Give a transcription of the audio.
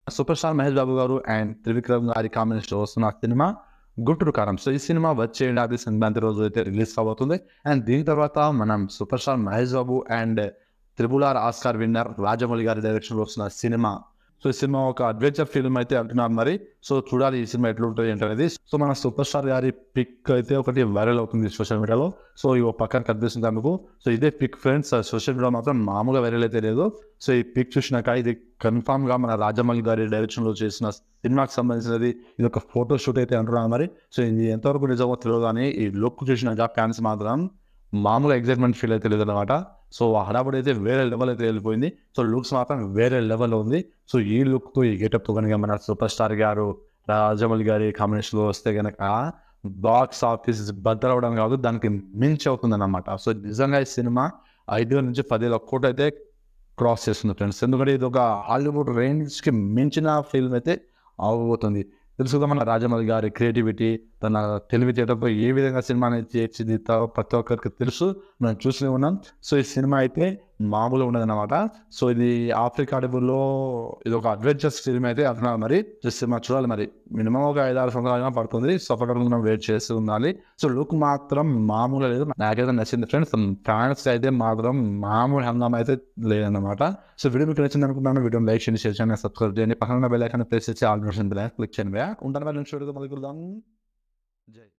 super star Mahesh బాబు గారు and Trivikram గారి combination వస్తున్న సినిమా గుంటూరు కారం సో ఈ సినిమా వచ్చే ఏడాది సంక్రాంతి రోజు అయితే రిలీజ్ కాబోతుంది అండ్ దీని తర్వాత మనం super star Mahesh Babu and triple R Oscar winner Rajamouli గారి డైరెక్షన్లో వస్తున్న సినిమా సో ఈ సినిమా ఒక అడ్వెంచర్ ఫిల్మ్ అయితే అంటున్నారు మరి సో చూడాలి ఈ సినిమా ఎట్లా ఉంటుంది ఏంటనేది సో మన సూపర్ స్టార్ గారి పిక్ అయితే ఒకటి వైరల్ అవుతుంది సోషల్ మీడియాలో సో ఈ పక్కన కనిపిస్తుంది అందుకు సో ఇదే పిక్ ఫ్రెండ్స్ సోషల్ మీడియా మాత్రం మామూలుగా వైరల్ అయితే లేదు సో ఈ పిక్ చూసినాక ఇది కన్ఫామ్ గా మన రాజమౌళి గారి డైరెక్షన్ లో చేసిన సినిమాకి సంబంధించినది ఇది ఒక ఫోటో షూట్ అయితే అంటున్నారు మరి సో ఇది ఎంతవరకు నిజమో తెలియదు కానీ ఈ లుక్ చూసినాక ఫ్యాన్స్ మాత్రం మామూలుగా ఎగ్జైట్మెంట్ ఫీల్ అయితే లేదన్నమాట సో ఆ హడాబడి అయితే వేరే లెవెల్ అయితే వెళ్ళిపోయింది సో లుక్స్ మాత్రం వేరే లెవెల్లో ఉంది సో ఈ లుక్తో ఈ గెటప్తో కనుక మన సూపర్ స్టార్ గారు రాజమౌళి గారి కాంబినేషన్లో వస్తే కనుక బాక్స్ ఆఫీస్ బద్దలవడం కాదు దానికి మించి అవుతుంది అన్నమాట సో నిజంగా ఈ సినిమా ఐదు నుంచి పదివేల కోట్లు అయితే క్రాస్ చేస్తుంది ఫ్రెండ్స్ ఎందుకంటే ఇది ఒక హాలీవుడ్ రేంజ్కి మించిన ఫిల్మ్ అయితే అవబోతుంది తెలుసు కదా మన రాజమౌళి గారి క్రియేటివిటీ తన తెలివితేటతో ఏ విధంగా సినిమాని చేర్చింది త- ప్రతి ఒక్కరికి తెలుసు మనం చూస్తూనే ఉన్నాం సో ఈ సినిమా అయితే మామూలుగా ఉండదన్నమాట సో ఇది ఆఫ్రికా అడవుల్లో ఇది ఒక అడ్వెంచర్స్ ఫిల్మ్ అయితే అంటున్నారు మరి ఈ సినిమా చూడాలి మరి మినిమం ఒక ఐదు ఆరు సంవత్సరాలు పడుతుంది సో అప్పటివరకు మనం వెయిట్ చేస్తూ ఉండాలి సో లుక్ మాత్రం మామూలుగా లేదు నాకైతే నచ్చింది ఫ్రెండ్స్ ఫ్యాన్స్ అయితే మాత్రం మామూలు హంగామా అయితే లేదన్నమాట సో వీడియో మీకు నచ్చింది అనుకుంటున్నాను వీడియో లైక్ చేయండి షేర్ చేయండి సబ్స్క్రైబ్ చేయండి పక్కన బెల్ ఐకాన్ ప్రెస్ చేసి ఆల్ నోటిఫికేషన్ క్లిక్ చేయండి ఉంటాను మరి నేను చూడదు మళ్ళీ జై